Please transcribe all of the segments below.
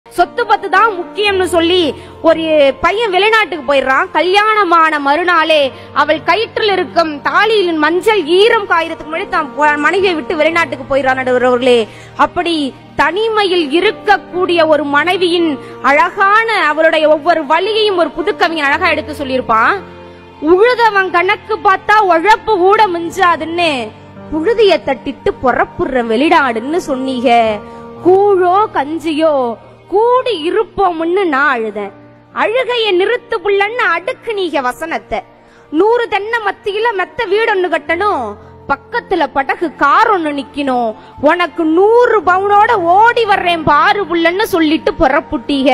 சொத்து பத்து தான் முக்கியம்னு சொல்லி ஒரு பையன் வெளிநாட்டுக்கு போயிடுறான் கல்யாணமான மறுநாளே அவள் கயிற்றில் இருக்கும் தாலியில் மஞ்சள் ஈரம் காயறதுக்கு முன்னாடி தான் ப- மனைவியை விட்டு வெளிநாட்டுக்கு போயிடுறான் நடுவர்களே அப்படி தனிமையில் இருக்கக்கூடிய ஒரு மனைவியின் அழகான அவளுடைய ஒவ்வொரு வழியையும் ஒரு புதுக்கவிஞன் அழகா எடுத்து சொல்லியிருப்பான் உழுதவன் கணக்கு பார்த்தா உழப்பு கூட மிஞ்சாதுன்னு புழுதிய தட்டிட்டு பொறப்புற வெளிநாடுன்னு சொன்னீங்க கூழோ கஞ்சியோ கூடி இருப்போம்னு நான் அழுதேன் அழுகைய நிறுத்து புள்ளன்னு அடுக்கு நீங்க வசனத்தை நூறு தென்னை மத்தியில மெத்த வீடொன்னு கட்டணும் பக்கத்துல படகு கார் ஒண்ணு நிக்கணும் உனக்கு நூறு பவுனோட ஓடி வர்றேன் பாரு புள்ளன்னு சொல்லிட்டு புறப்புட்டீங்க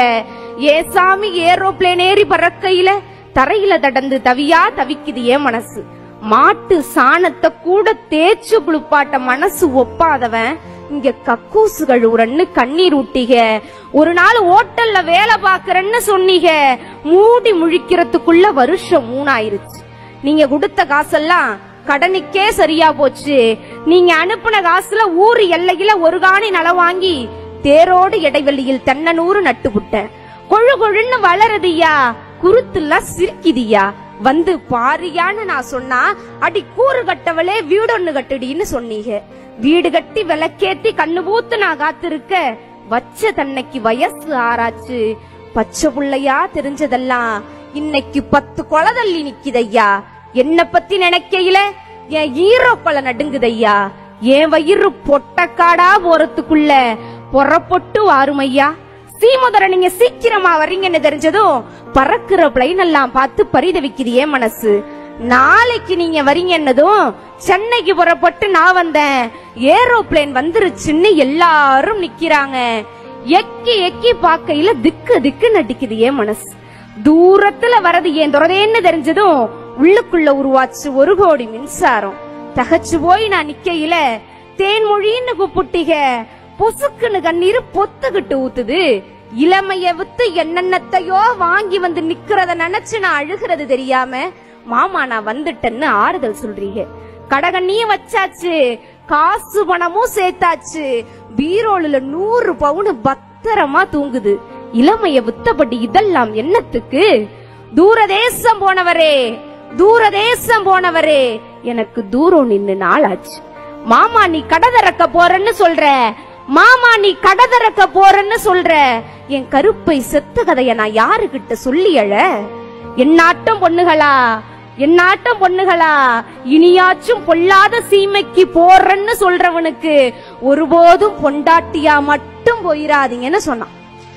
ஏசாமி ஏரோப்ளேன் ஏறி பறக்கையில தரையில தடந்து தவியா தவிக்குது ஏன் மனசு மாட்டு சாணத்தை கூட தேய்ச்சு குளிப்பாட்ட மனசு ஒப்பாதவன் இங்க கக்கூசு கழுவுறன்னு கண்ணீர் ஊட்டிக ஒரு நாள் ஓட்டல்ல வேலை பாக்குறேன்னு சொன்னீங்க மூடி முழிக்கிறதுக்குள்ள வருஷம் மூணாயிருச்சு நீங்க கொடுத்த காசெல்லாம் கடனுக்கே சரியா போச்சு நீங்க அனுப்புன காசுல ஊர் எல்லையில ஒரு காணி நல வாங்கி தேரோடு இடைவெளியில் தென்னனூறு நட்டுப்புட்டேன் கொழு கொழுன்னு வளருதியா குருத்துலாம் சிரிக்குதியா வந்து பாரியான்னு நான் சொன்னா அடி கூறு கட்டவளே வீடொன்னு கட்டுடின்னு சொன்னீங்க வீடு கட்டி விளக்கேத்தி கண்ணு பூத்து நான் காத்திருக்க வச்ச தன்னைக்கு வயசு ஆராச்சு பச்சை புள்ளையா தெரிஞ்சதெல்லாம் இன்னைக்கு பத்து கொலதள்ளி நிக்குதையா என்ன பத்தி நினைக்கையில என் ஈரோ கொலை நடுங்குதையா என் வயிறு பொட்டக்காடா போறதுக்குள்ள பொறப்பொட்டு வாருமையா சீமுதர நீங்க சீக்கிரமா வர்றீங்கன்னு தெரிஞ்சதும் பறக்குற பிளைன் எல்லாம் பார்த்து பரிதவிக்குது ஏன் மனசு நாளைக்கு நீங்க வரீங்கன்னதும் சென்னைக்கு புறப்பட்டு நான் வந்தேன் ஏரோப்ளேன் வந்துருச்சுன்னு எல்லாரும் நிக்கிறாங்க எக்கி எக்கி பார்க்கையில திக்கு திக்கு நடிக்குது ஏன் மனசு தூரத்துல வரது ஏன் துறதேன்னு தெரிஞ்சதும் உள்ளுக்குள்ள உருவாச்சு ஒரு கோடி மின்சாரம் தகச்சு போய் நான் நிக்கையில தேன்மொழின்னு கூப்பிட்டீங்க பொசுக்குன்னு கண்ணீர் பொத்துக்கிட்டு ஊத்துது இளமைய வித்து என்னென்னத்தையோ வாங்கி வந்து நிக்கிறத நினைச்சு நான் அழுகிறது தெரியாம மாமா நான் வந்துட்டேன்னு ஆறுதல் சொல்றீங்க கடகண்ணியும் வச்சாச்சு காசு பணமும் சேர்த்தாச்சு பீரோலுல நூறு பவுன் பத்திரமா தூங்குது இளமைய வித்தபடி இதெல்லாம் என்னத்துக்கு தூரதேசம் போனவரே தூரதேசம் போனவரே எனக்கு தூரம் நின்னு நாளாச்சு மாமா நீ கடை திறக்க போறன்னு சொல்ற மாமா நீ கடை திறக்க போறன்னு சொல்ற என் கருப்பை செத்த கதைய நான் யாருகிட்ட சொல்லி அழ என்னாட்டம் பொண்ணுகளா என்னாட்டம் பொண்ணுகளா இனியாச்சும் பொல்லாத சீமைக்கு போறன்னு சொல்றவனுக்கு ஒருபோதும் பொண்டாட்டியா மட்டும் போயிராதீங்கன்னு சொன்னான்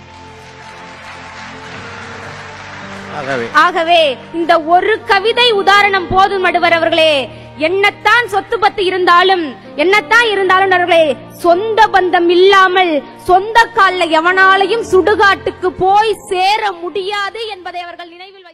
ஆகவே ஆகவே இந்த ஒரு கவிதை உதாரணம் போதும் நடுவர் அவர்களே என்னத்தான் சொத்து பத்து இருந்தாலும் என்னத்தான் இருந்தாலும் நடுவர்களே சொந்த பந்தம் இல்லாமல் சொந்த கால்ல எவனாலையும் சுடுகாட்டுக்கு போய் சேர முடியாது என்பதை அவர்கள் நினைவில்